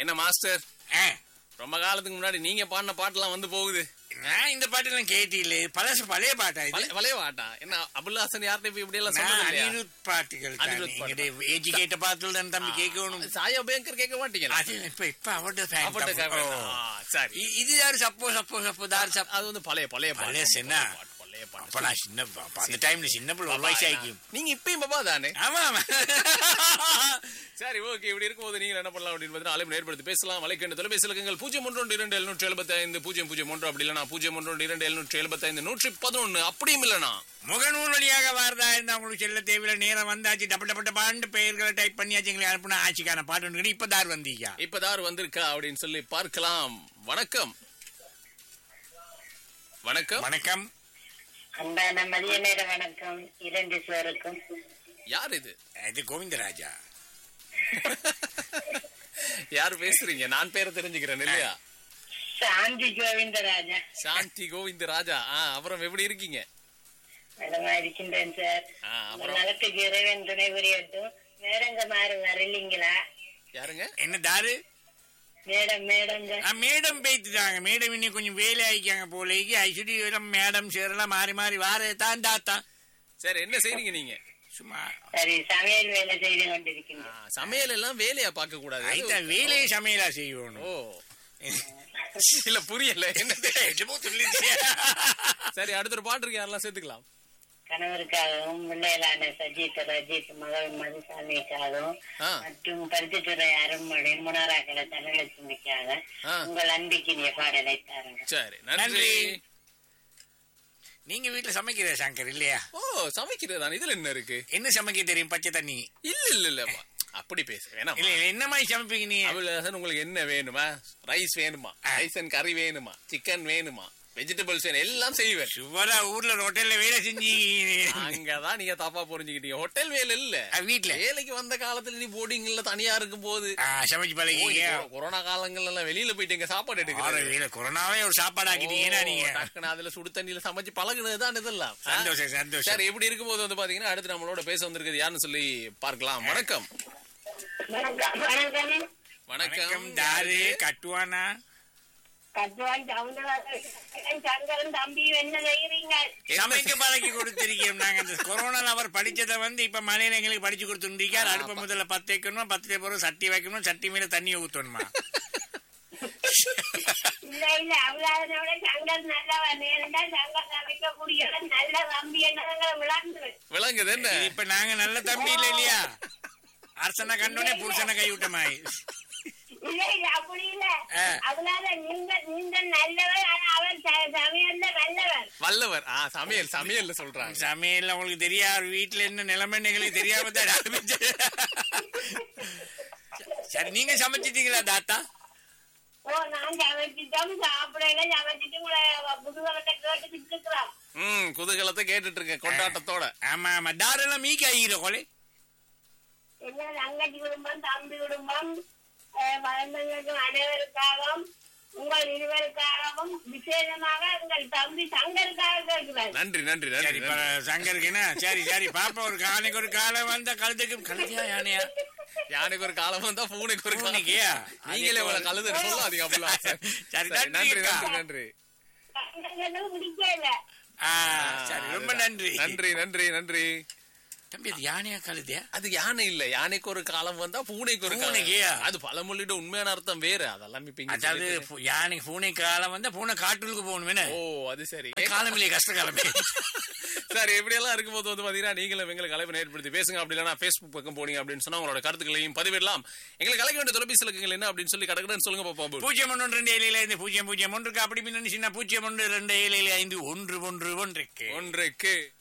என்ன மாஸ்டர் ஆ, ரொம்ப காலத்துக்கு முன்னாடி நீங்க பாடின பாட்டெல்லாம் வந்து போகுது நான் இந்த பாட்டெல்லாம் கேட்டில்ல பழசு பழைய பாட்டா இது பழைய- பழைய பாட்டா என்ன அபுல்லாசன் யார்கிட்ட இப்ப இப்படி எல்லாம் நான் சொல்றது இல்லையா? அனிருத் பாட்டுகள் அனிருத் பாட்டு. ஏஜ் கேட்ட பாட்டுல தான் தம்பி கேட்கணும் சாயா பேங்கர் கேட்க மாட்டீங்களா அது இப்ப இப்ப அவட fan அப்பட்ட தான். கேட்க- ஓ. ஆ, சரி இ- இது யாரு சப்போ சப்போ சப்போ தார் சப்போ அது வந்து பழைய பழைய பாட்டு. பழைய சின்ன. பாட்டு, பழைய பாட்டு. அப்ப நான் சின்ன பா- அப்ப அந்த டைம்ல சின்ன பிள்ளை ஒரு வயசு ஆகிக்கும் நீங்க இப்பயும் பாபா தானே ஆமா ஆமா சரி ஓகே இப்படி இருக்கும்போது நீங்க என்ன பண்ணலாம் அப்படின்னு பார்த்தீங்கன்னா அழைப்பு ஏற்படுத்தி பேசலாம் வலைக்கண்டு தொலைபேசி இலக்கங்கள் பூஜ்ஜியம் ஒன்று ஒன்று இரண்டு எழுநூற்றி எழுபத்தி ஐந்து பூஜ்ஜியம் பூஜ்ஜியம் ஒன்று அப்படி இல்லைனா பூஜ்ஜியம் ஒன்று ஒன்று இரண்டு எழுநூற்றி எழுபத்தி ஐந்து நூற்றி பதினொன்று அப்படியும் இல்லைனா முகநூல் வழியாக வாரதா இருந்தா உங்களுக்கு செல்ல தேவையில்ல நேரம் வந்தாச்சு டப்ப டப்ப டப்பாண்டு பெயர்களை டைப் பண்ணியாச்சு எங்களுக்கு அனுப்புனா ஆட்சிக்கான பாட்டு இப்ப தார் வந்தீங்க இப்பதார் வந்திருக்கா அப்படின்னு சொல்லி பார்க்கலாம் வணக்கம் வணக்கம் வணக்கம் அன்பான மதிய நேர வணக்கம் இரண்டு பேருக்கும் யார் இது இது கோவிந்தராஜா யார் பேசுறீங்க நான் பேரை தெரிஞ்சுக்கிறேன் இல்லையா சாந்தி கோவிந்தராஜா சாந்தி கோவிந்த ராஜா ஆ அப்புறம் எப்படி இருக்கீங்க நலமா இருக்கின்றேன் சார் ஆ, உங்க அப்புறம் நலத்துக்கு இறைவன் துணை புரியட்டும் மேடங்க மாறு வரலீங்களா யாருங்க என்ன தாரு மேடம் மேடங்க ஆ, மேடம் பேத்துட்டாங்க மேடம் இன்னும் கொஞ்சம் வேலை ஆயிக்காங்க போலேக்கு ஐஸ்வரி மேடம் சேரலாம் மாறி மாறி வார தான் தாத்தான் சரி என்ன செய்றீங்க நீங்க சும்மா சரி சமையல் வேலை செய்து ஆ, கொண்டிருக்கின்றேன் சமையல் எல்லாம் வேலையா பார்க்க கூடாது ஐத்தான் வேலையை சமையலா செய்யணும் ஓ இல்ல புரியல என்னது என்னமோ சொல்லிருச்சியா? சரி அடுத்த ஒரு பாட்டு இருக்கு யாரெல்லாம் சேர்த்துக்கலாம் கணவருக்காகவும் பிள்ளைகளான சஜித் ரஜித் மகள் மதுசாமிக்காகவும் ஆ. மற்றும் பருத்தித்துறை அருண்மொழி முனராக்கள தனலட்சுமிக்காக ஆ. உங்கள் அன்பிக்கினிய பாடலை தாருங்க சரி நன்றி நன்றி. நீங்க வீட்டுல சமைக்கிற சங்கர் இல்லையா ஓ சமைக்கிறதா இதுல என்ன இருக்கு என்ன சமைக்க தெரியும் பச்சை தண்ணி இல்ல இல்ல இல்ல அப்படி பேச வேணாம் இல்ல இல்ல என்ன மாதிரி சமைப்பீங்க நீ அபிலாசன் உங்களுக்கு என்ன வேணுமா ரைஸ் வேணுமா ரைஸ் அண்ட் கறி வேணுமா சிக்கன் வேணுமா வெஜிடபிள்ஸ் வேணும் எல்லாம் செய்வேன் சுவரா ஊர்ல ஹோட்டல்ல வேலை செஞ்சு அங்கதான் நீங்க தப்பா புரிஞ்சுக்கிட்டீங்க ஹோட்டல் வேலை இல்ல ஆ, வீட்ல வேலைக்கு வந்த காலத்துல நீ போர்டிங்ல தனியா இருக்கும் போது ஆ, சமைச்சு பழகிங்க கொரோனா காலங்கள்ல எல்லாம் வெளியில போயிட்டு சாப்பாடு ஆறு எடுக்கிறது வேலை கொரோனாவே ஒரு சாப்பாடு ஆக்கிட்டீங்கன்னா நீங்க ஓ, டக்குனு அதுல சுடு தண்ணியில சமைச்சு பழகுனதுதான் இதெல்லாம் ஆ? சந்தோஷம் சந்தோஷம் சரி எப்படி இருக்கும்போது வந்து பாத்தீங்கன்னா அடுத்து நம்மளோட பேச வந்திருக்கிறது யாருன்னு சொல்லி பார்க்கலாம் வணக்கம் வணக்கம் வணக்கம் வணக்கம் வணக்கம் தாரு கட்டுவானா கத்துவான் சவுந்தரராஜன் சங்கரன் தம்பி என்ன செய்யறீங்க சமைக்க பழக்கி கொடுத்திருக்கோம் நாங்க இந்த கொரோனால அவர் படிச்சதை வந்து இப்ப மலையில எங்களுக்கு படிச்சு கொடுத்துருக்கார் அடுப்ப முதல்ல பத்து வைக்கணும் பத்து பிறகு சட்டி வைக்கணும் சட்டி மேல தண்ணி ஊத்தணுமா இல்ல இல்ல அவ்வளவு சங்கர் நல்லவன் நேரண்டா சங்கர் சமைக்கக்கூடிய நல்ல தம்பி என்ன விளாண்டு விளங்குது என்ன இது இப்ப நாங்க நல்ல தம்பி இல்ல இல்லையா அரசனை கண்டோடனே புருஷனை கைவிட்டமாய் இல்ல இல்ல அப்படி இல்ல ஆ. அதனால நீங்க நீங்க நல்லவர் ஆனா அவர் ச- சமையல்ல வல்லவர் வல்லவர் ஆ சமையல் சமையல்ல சொல்றாங்க சமையல் உங்களுக்கு தெரியாது வீட்டுல என்ன நிலைமை எங்களுக்கு தெரியாம தான் ஆரம்பிச்சு. சரி நீங்க சமைச்சிட்டீங்களா தாத்தா ஓ நான் சமைச்சிட்டோம் சாப்பிடல சமைச்சிட்டு உங்களை புதுவரத்தை கேட்டுக்கிட்டு இருக்கிறோம் ம் குதூகலத்தை கேட்டுட்டு இருக்கேன் கொண்டாட்டத்தோட ஆமா ஆமா தாரெல்லாம் மீக்க ஆகிற கொலை என்ன தங்கச்சி குடும்பம் தம்பி குடும்பம் அஹ், வளர்ந்தவர்களுக்கு அனைவருக்காகவும் உங்கள் இருவருக்காகவும் விசேஷமாக உங்கள் தம்பி சங்கருக்காக கேட்கிறார் நன்றி நன்றி சரி நன்றி இப்ப நன்றி. சங்கருக்குன்னா சரி சரி பாப்பா ஒரு காலைக்கு ஒரு காலம் வந்த கழுத்துக்கு கழுதியா யானையா யானைக்கு ஒரு காலம் வந்தா பூனைக்கு ஒரு காலம் பூனைக்கியா? நீங்களே இவ்வளவு கழுது சொல்லாதீங்க அப்படிலாம் சரி, சரி, நன்றி நன்றி அக்கா. நன்றி நன்றி சங்கருக்கு பிடிக்கல ஆ, சரி ரொம்ப நன்றி நன்றி நன்றி நன்றி தம்பி அது யானையா கழுதியா அது யானை இல்ல யானைக்கு ஒரு காலம் வந்தா பூனைக்கு ஒரு பூனைக்குயா? காலம் அது பழமொழியோட உண்மையான அர்த்தம் வேற அதெல்லாம் இப்ப இங்க அதாவது சொல்லிட்டு- பூ- யானை பூனை காலம் வந்தா பூனை காட்டுக்கு போகணுமே ஓ அது சரி காலம் இல்லையே கஷ்ட காலமே சரி இப்படி எல்லாம் இருக்கும்போது வந்து பாத்தீங்கன்னா நீங்களும் எங்களுக்கு அழைப்பு ஏற்படுத்தி பேசுங்க அப்படி இல்லைன்னா Facebook பக்கம் போனீங்க அப்படின்னு சொன்னா உங்களோட கருத்துக்களையும் பதிவிடலாம் எங்களுக்கு அழைக்க வேண்டிய தொலைபேசி இலக்கங்கள் என்ன அப்படின்னு சொல்லி கடற்கடன் சொல்லுங்க பாப்போம் பூஜ்ஜியம் ஒன்று ரெண்டு ஏழு ஏழு ஐந்து பூஜ்ஜியம் பூஜ்ஜியம் ஒன்றுக்கு அப்படி பின்னணி சின்ன பூஜ்ஜியம் ஒன்று ரெண்டு ஏழு ஏழு ஐந்து ஒன்று ஒன்று ஒன்றுக்கு ஒன்றுக்கு